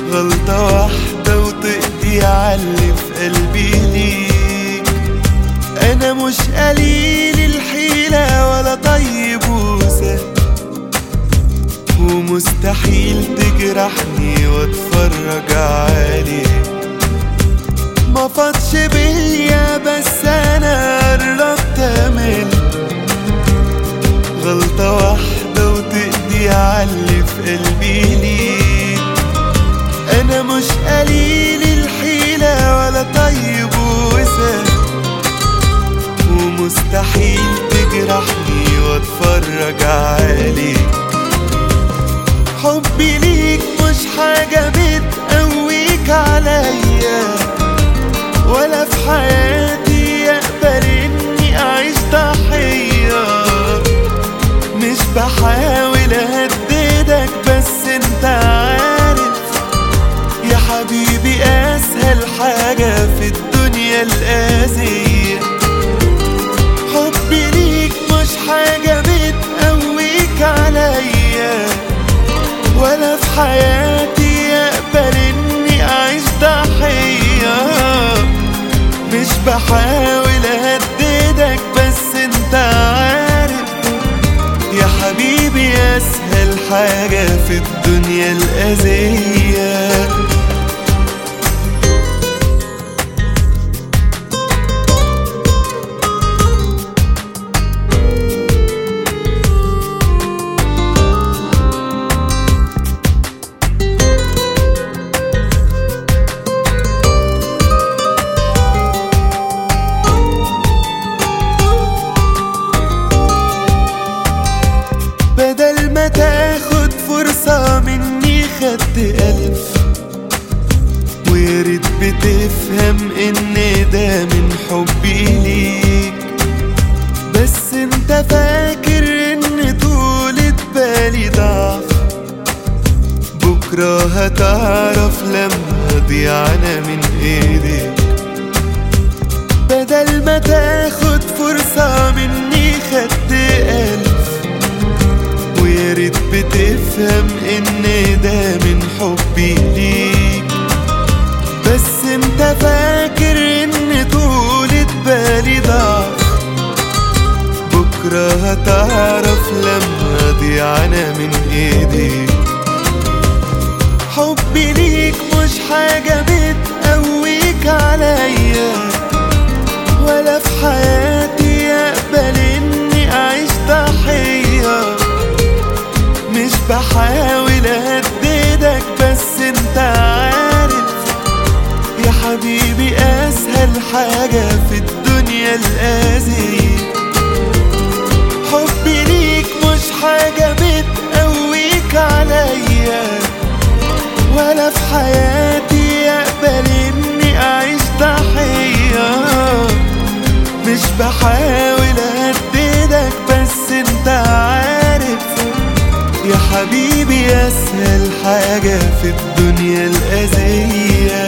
غلطة واحدة وتقضي عاللي في قلبي ليك أنا مش قليل الحيلة ولا طيب وسهل ومستحيل تجرحني واتفرج عليك ما فاتش بيا بس انا قربت امل غلطة واحدة وتقضي عاللي في قلبي ليك انا مش قليل الحيلة ولا طيب وسهل ومستحيل تجرحني واتفرج عليك حبي ليك مش حاجة بتقويك عليا ولا في حياتي يقبل اني اعيش ضحية مش بحاول اهددك بس انت عارف يا حبيبي اسهل حاجة في الدنيا القاسية حبي ليك مش حاجة بتقويك عليا ولا في حياتي يقبل اني اعيش ضحية مش بحاول اهددك بس انت عارف يا حبيبي اسهل حاجة في الدنيا الأذية بدل ما تاخد فرصة مني خدت ألف وياريت بتفهم إن ده من حبي ليك بس انت فاكر إن طولة بالي ضعف بكرة هتعرف لما أضيع أنا من إيديك بدل ما تاخد فرصة مني خدت ألف ويا ريت بتفهم ان ده من حبي ليك بس انت فاكر ان طولة بالي ضعف بكرة هتعرف لما اضيع انا من ايديك حبي ليك مش حاجة بتقويك عليا ولا في حياتي يقبل اني اعيش ضحيه مش بحاول اهددك بس انت عارف يا حبيبي اسهل حاجة في الدنيا الأذية حبي ليك مش حاجة بتقويك عليا ولا في حياتي يقبل اني اعيش ضحية مش بحاول اهددك بس انت عارف يا حبيبي اسهل حاجة في الدنيا الأذية